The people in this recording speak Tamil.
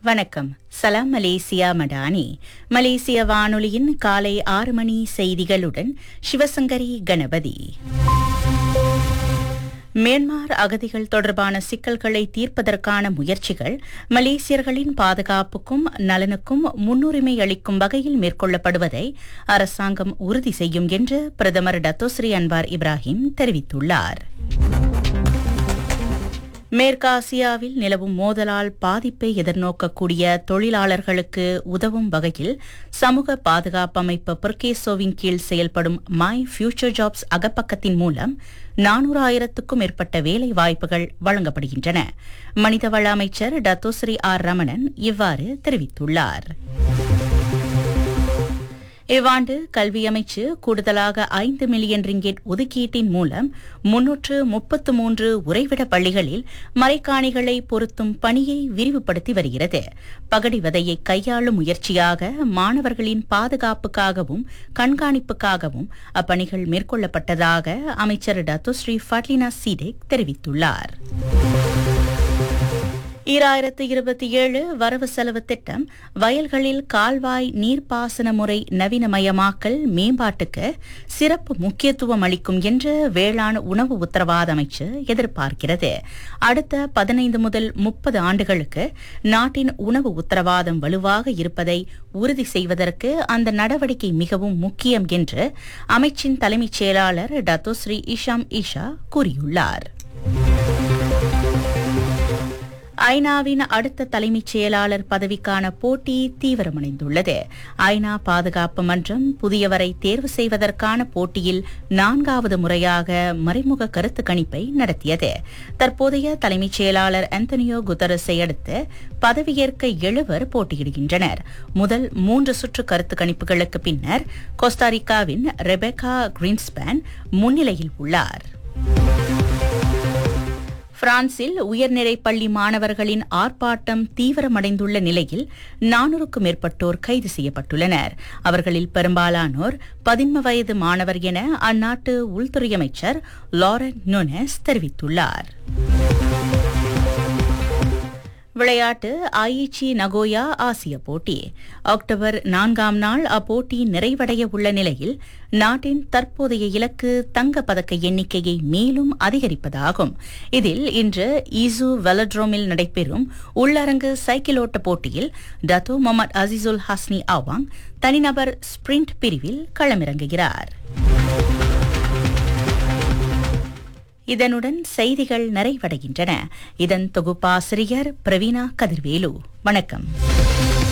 வணக்கம் சலாம் மலேசியா மடானி மலேசிய வானொலியின் காலை ஆறு மணி செய்திகளுடன் சிவசங்கரி கணபதி மியான்மர் அகதிகள் தொடர்பான சிக்கல்களை தீர்ப்பதற்கான முயற்சிகள் மலேசியர்களின் பாதுகாப்புக்கும் நலனுக்கும் முன்னுரிமை அளிக்கும் வகையில் மேற்கொள்ளப்படுவதை அரசாங்கம் உறுதி செய்யும் என்று பிரதமர் டத்தோஸ்ரீ அன்வார் இப்ராஹிம் தெரிவித்துள்ளார் மேற்காசியாவில் நிலவும் மோதலால் பாதிப்பை எதிர்நோக்கக்கூடிய தொழிலாளர்களுக்கு உதவும் வகையில் சமூக பாதுகாப்பு அமைப்பு பெர்கேசோவின் கீழ் செயல்படும் மை ஃபியூச்சர் ஜாப்ஸ் அகப்பக்கத்தின் மூலம் நானூறாயிரத்துக்கும் மேற்பட்ட வேலை வாய்ப்புகள் வழங்கப்படுகின்றன மனிதவள அமைச்சர் டத்தோஸ்ரீ ஆர் ரமணன் இவ்வாறு தெரிவித்துள்ளார் இவ்வாண்டு கல்வி அமைச்சு கூடுதலாக ஐந்து மில்லியன் ரிங்கெட் ஒதுக்கீட்டின் மூலம் முன்னூற்று முப்பத்து மூன்று உறைவிட பள்ளிகளில் மறைக்காணிகளை பொருத்தும் பணியை விரிவுபடுத்தி வருகிறது பகடி விதையை கையாளும் முயற்சியாக மாணவர்களின் பாதுகாப்புக்காகவும் கண்காணிப்புக்காகவும் அப்பணிகள் மேற்கொள்ளப்பட்டதாக அமைச்சர் டத்துஸ்ரீ ஃபட்லினா சீடேக் தெரிவித்துள்ளார் ஈராயிரத்து இருபத்தி ஏழு வரவு செலவு திட்டம் வயல்களில் கால்வாய் நீர்ப்பாசன முறை நவீனமயமாக்கல் மேம்பாட்டுக்கு சிறப்பு முக்கியத்துவம் அளிக்கும் என்று வேளாண் உணவு உத்தரவாத அமைச்சு எதிர்பார்க்கிறது அடுத்த பதினைந்து முதல் முப்பது ஆண்டுகளுக்கு நாட்டின் உணவு உத்தரவாதம் வலுவாக இருப்பதை உறுதி செய்வதற்கு அந்த நடவடிக்கை மிகவும் முக்கியம் என்று அமைச்சின் தலைமைச் செயலாளர் டத்தோஸ்ரீ இஷாம் ஈஷா கூறியுள்ளார் ஐநாவின் அடுத்த தலைமைச் செயலாளர் பதவிக்கான போட்டி தீவிரமடைந்துள்ளது ஐநா பாதுகாப்பு மன்றம் புதியவரை தேர்வு செய்வதற்கான போட்டியில் நான்காவது முறையாக மறைமுக கருத்து கணிப்பை நடத்தியது தற்போதைய தலைமைச் செயலாளர் அந்தனியோ குத்தரஸை அடுத்து பதவியேற்க எழுவர் போட்டியிடுகின்றனர் முதல் மூன்று சுற்று கருத்து கணிப்புகளுக்கு பின்னர் கோஸ்டாரிக்காவின் ரெபெக்கா கிரீன்ஸ்பேன் முன்னிலையில் உள்ளார் பிரான்சில் உயர்நிலை பள்ளி மாணவர்களின் ஆர்ப்பாட்டம் தீவிரமடைந்துள்ள நிலையில் நானூறுக்கும் மேற்பட்டோர் கைது செய்யப்பட்டுள்ளனர் அவர்களில் பெரும்பாலானோர் பதின்ம வயது மாணவர் என அந்நாட்டு உள்துறை அமைச்சர் லாரன் நோனஸ் தெரிவித்துள்ளார் விளையாட்டு ஐஇச்சி நகோயா ஆசிய போட்டி அக்டோபர் நான்காம் நாள் அப்போட்டி நிறைவடைய உள்ள நிலையில் நாட்டின் தற்போதைய இலக்கு தங்க பதக்க எண்ணிக்கையை மேலும் அதிகரிப்பதாகும் இதில் இன்று ஈசு வெலட்ரோமில் நடைபெறும் உள்ளரங்கு சைக்கிளோட்ட போட்டியில் Dato Muhammad Azizulhasni Awang தனிநபர் ஸ்பிரிண்ட் பிரிவில் களமிறங்குகிறார் இதனுடன் செய்திகள் நிறைவடைகின்றன இதன் தொகுப்பாசிரியர் பிரவீனா கதிர்வேலு வணக்கம்